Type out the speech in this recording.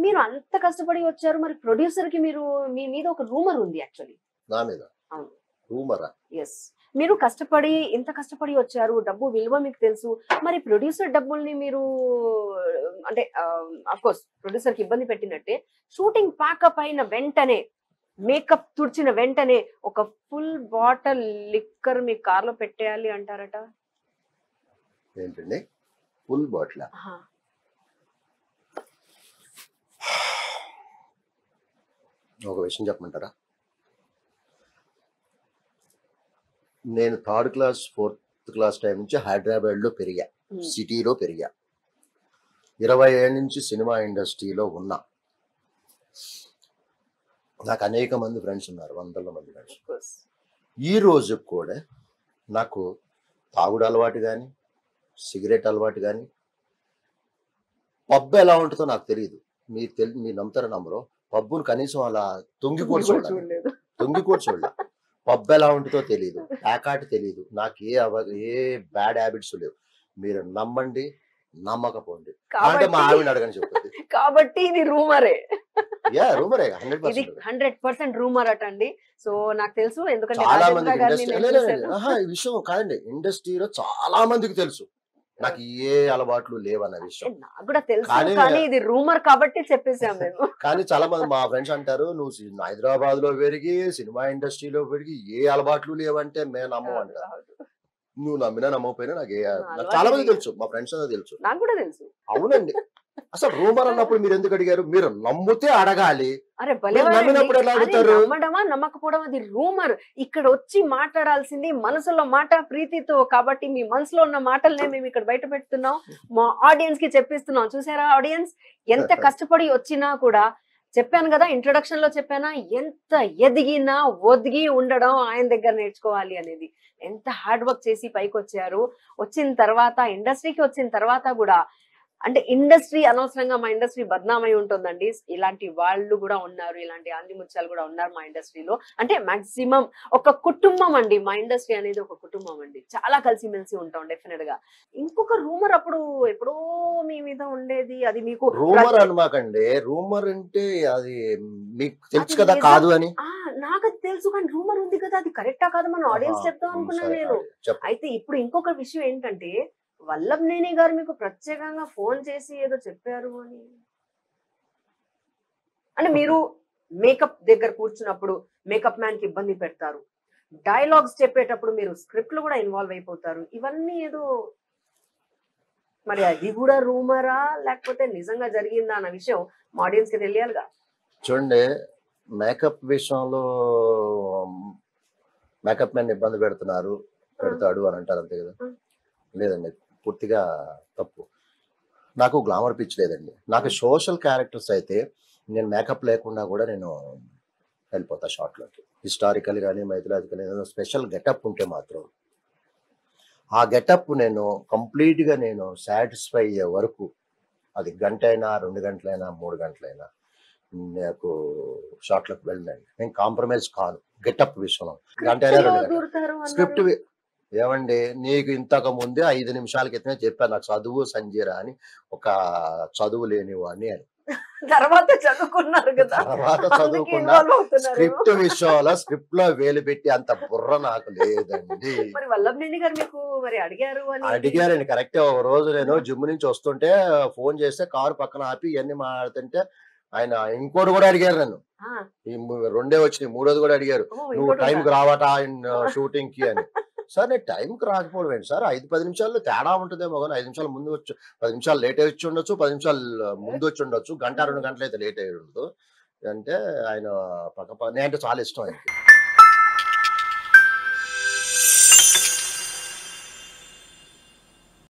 మీరు అంత కష్టపడి వచ్చారు మరి ప్రొడ్యూసర్ కి మీరు మీ మీద ఒక రూమర్ ఉంది యాక్చువల్లీ నా మీద అవును. రూమరా ఎస్ మీరు కష్టపడి ఇంత కష్టపడి వచ్చారు డబ్బు విలువ మీకు తెలుసు మరి ప్రొడ్యూసర్ డబ్బుల్ని మీరు అంటే అఫ్ కోర్స్ ప్రొడ్యూసర్ కి ఇబ్బంది పెట్టినట్టే షూటింగ్ ప్యాకప్ అయిన వెంటనే మేకప్ తుడిచిన వెంటనే ఒక ఫుల్ బాటిల్ లిక్కర్ మీ కార్ లో పెట్టేయాలి అంటారట ఏంటండి ఫుల్ బాటిల్ ఆహా. ఒక విషయం చెప్పమంటారా నేను third class fourth class time నుంచి హైదరాబాద్ లో పెరిగా Hmm. సిటీలో పెరిగా ఇరవై ఏళ్ళ నుంచి సినిమా ఇండస్ట్రీలో ఉన్నా నాకు అనేక మంది ఫ్రెండ్స్ ఉన్నారు వందల మంది ఫ్రెండ్స్ Of course. ఈ రోజు కూడా నాకు తాగుడు అలవాటు కానీ సిగరెట్ అలవాటు కానీ పబ్బు ఎలా ఉంటుందో నాకు తెలియదు మీరు తెలి మీరు నమ్ముతారో నమ్మరు పబ్బును కనీసం అలా తొంగి కూడా చూడాలి చూడలేదు తొంగి కూడా చూడాలి పబ్బు ఎలా ఉంటుందో తెలియదు ప్యాకాట్ తెలియదు నాకు ఏ అవ ఏ బ్యాడ్ హ్యాబిట్స్ లేవు మీరు నమ్మండి నమ్మకపోండి అంటే మా కాబట్టి ఆవిడ అడగని చెప్తుంది కాబట్టి ఇది రూమరే యా రూమరే హండ్రెడ్ ఇది పర్సెంట్ హండ్రెడ్ పర్సెంట్ రూమర్ అట అండి సో నాకు తెలుసు ఎందుకంటే చాలా రాజేంద్ర మందికి గారిని ఇండస్ట్రీ నేను చూశాను. ఆహా ఈ విషయం కాదండి ఇండస్ట్రీలో చాలా మందికి తెలుసు నాకు ఏ అలవాట్లు లేవన్న విషయం నాకు కూడా తెలుసు కానీ- కానీ ఇది రూమర్ కాబట్టి చెప్పేసాం మేము కానీ చాలా మంది మా ఫ్రెండ్స్ అంటారు నువ్వు సి- హైదరాబాద్ లో పెరిగి సినిమా ఇండస్ట్రీలో పెరిగి ఏ అలవాట్లు లేవంటే మేము నమ్మమంట నువ్వు నమ్మినా నమ్మకపోయినా నాకు ఏ నాకు అలవాటు చాలా మంది లేదు. తెలుసు మా ఫ్రెండ్స్ తెలుసు నాకు కూడా తెలుసు అవునండి అసలు రూమర్ అన్నప్పుడు మీరు ఎందుకు అడిగారు మీరు నమ్మితే అడగాలి అరే భలే మీరు నమ్మినప్పుడు ఎలా అడుగుతారు? నమ్మడమా నమ్మకపోవడం అది రూమర్ ఇక్కడ వచ్చి మాట్లాడాల్సింది మనసులో మాట ప్రీతితో కాబట్టి మీ మనసులో ఉన్న మాటలనే మేము ఇక్కడ బయట పెడుతున్నాం మా ఆడియన్స్ కి చెప్పిస్తున్నాం చూసారా ఆడియన్స్ ఎంత కష్టపడి వచ్చినా కూడా చెప్పాను కదా ఇంట్రొడక్షన్ లో చెప్పానా ఎంత ఎదిగినా ఒదిగి ఉండడం ఆయన దగ్గర నేర్చుకోవాలి అనేది ఎంత హార్డ్ వర్క్ చేసి పైకి వచ్చారు వచ్చిన తర్వాత ఇండస్ట్రీకి వచ్చిన తర్వాత కూడా అంటే ఇండస్ట్రీ అనవసరంగా మా ఇండస్ట్రీ బద్నామై ఉంటుందండి ఇలాంటి వాళ్ళు కూడా ఉన్నారు ఇలాంటి ఆంది ముత్యాలు కూడా ఉన్నారు మా ఇండస్ట్రీలో అంటే మాక్సిమం ఒక కుటుంబం అండి మా ఇండస్ట్రీ అనేది ఒక కుటుంబం అండి చాలా కలిసిమెలిసి ఉంటాం డెఫినెట్ గా ఇంకొక రూమర్ అప్పుడు ఎప్పుడో మీ మీద ఉండేది అది మీకు రూమర్ అనమాకండి రూమర్ అంటే అది మీకు తెలుసు అది కదా నిజం. కాదు అని ఆ, నాకు అది తెలుసు కానీ రూమర్ ఉంది కదా అది కరెక్టా కాదు మన ఆడియన్స్ ఆహా, చెప్తాం ఉమ్, అనుకున్నాను సరే, నేను అదే, చెప్పు అయితే ఇప్పుడు ఇంకొక విషయం ఏంటంటే వల్లభనేని గారు మీకు ప్రత్యేకంగా ఫోన్ చేసి ఏదో చెప్పారు అని అంటే మీరు మేకప్ దగ్గర కూర్చున్నప్పుడు మేకప్ మ్యాన్ కి ఇబ్బంది పెడతారు డైలాగ్స్ చెప్పేటప్పుడు మీరు స్క్రిప్ట్ లో కూడా ఇన్వాల్వ్ అయిపోతారు ఇవన్నీ ఏదో మరి అది కూడా రూమరా లేకపోతే నిజంగా జరిగిందా అన్న విషయం మా ఆడియన్స్ కి తెలియాలిగా చూడండి మేకప్ విషయంలో మేకప్ మ్యాన్ ఇబ్బంది పెడుతున్నారు పెడతాడు అని అంటారు అంతే కదా ఉం. లేదండి పూర్తిగా తప్పు నాకు గ్లామర్ పిచ్ లేదండి నాకు సోషల్ క్యారెక్టర్స్ అయితే నేను మేకప్ లేకుండా కూడా నేను వెళ్ళిపోతా షార్ట్లోకి హిస్టారికల్ కానీ మైథలాజికల్ ఏదైనా స్పెషల్ గెటప్ ఉంటే మాత్రం ఆ గెటప్ నేను కంప్లీట్గా నేను సాటిస్ఫై అయ్యే వరకు అది గంట అయినా రెండు గంటలైనా మూడు గంటలైనా నాకు షార్ట్లకు వెళ్ళండి నేను కాంప్రమైజ్ కాను గెటప్ విషయంలో గంట అయినా స్క్రిప్ట్ లో రెండు గంటలు దూరుతారు అన్నారు. స్క్రిప్ట్ వి- ఏమండి నీకు ఇంతకు ముందే ఐదు నిమిషాల క్రితమే చెప్పాను నాకు చదువు సంజీరా అని ఒక చదువు లేనివాడిని అని తర్వాత చదువుకున్నారు కదా తర్వాత అందుకే చదువుకున్నా involve అవుతున్నారు. స్క్రిప్ట్ విషయంలో స్క్రిప్ట్ లో వేలు పెట్టి అంత బుర్ర నాకు లేదండి మరి వల్లభనేని గారు మీకు మరి అడిగారు అని అడిగారండి కరెక్టే ఒక రోజు నేను జిమ్ నుంచి వస్తుంటే ఫోన్ చేస్తే కారు పక్కన ఆపి ఇవన్నీ మాట్లాడుతుంటే ఆయన ఇంకోటి కూడా అడిగారు నన్ను ఆ, ఈ ము- రెండే వచ్చినాయి మూడోది కూడా అడిగారు ఓ, నువ్వు ఇంకోటి టైంకి ఉందా? రావటా షూటింగ్ కి అని సార్ నేను టైంకి రాకపోవడం ఏంటి సార్ ఐదు పది నిమిషాల్లో తేడా ఉంటుందేమో కానీ ఐదు నిమిషాలు ముందు వచ్చి పది నిమిషాలు లేట్ వచ్చి ఉండొచ్చు పది నిమిషాలు ముందు వచ్చి ఉండొచ్చు గంట రెండు గంటలు అయితే లేట్ అయ్యి ఉండదు అంటే ఆయన పక్క పక్క- నేనంటే చాలా ఇష్టం ఆయనకి